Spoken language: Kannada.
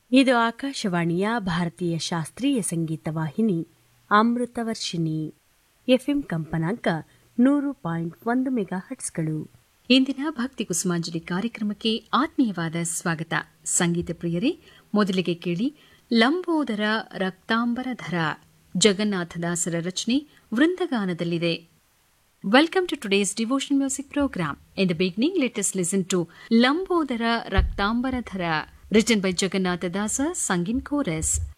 ಇದು ಆಕಾಶವಾಣಿಯ ಭಾರತೀಯ ಶಾಸ್ತ್ರೀಯ ಸಂಗೀತ ವಾಹಿನಿ ಅಮೃತವರ್ಷಿಣಿ ಎಫ್ಎಂ ಕಂಪನಾಂಕ ನೂರು ಪಾಯಿಂಟ್ ಒಂದು ಮೆಗಾ ಹಟ್ಸ್ಗಳು ಇಂದಿನ ಭಕ್ತಿ ಕುಸುಮಾಂಜಲಿ ಕಾರ್ಯಕ್ರಮಕ್ಕೆ ಆತ್ಮೀಯವಾದ ಸ್ವಾಗತ ಸಂಗೀತ ಪ್ರಿಯರೇ ಮೊದಲಿಗೆ ಕೇಳಿ ಲಂಬೋದರ ರಕ್ತಾಂಬರಧರ ಜಗನ್ನಾಥದಾಸರ ರಚನೆ ವೃಂದಗಾನದಲ್ಲಿದೆ welcome to today's devotion music program in the beginning let's listen to Lambodara Raktambaradhara written by Jagannathadasa sung in chorus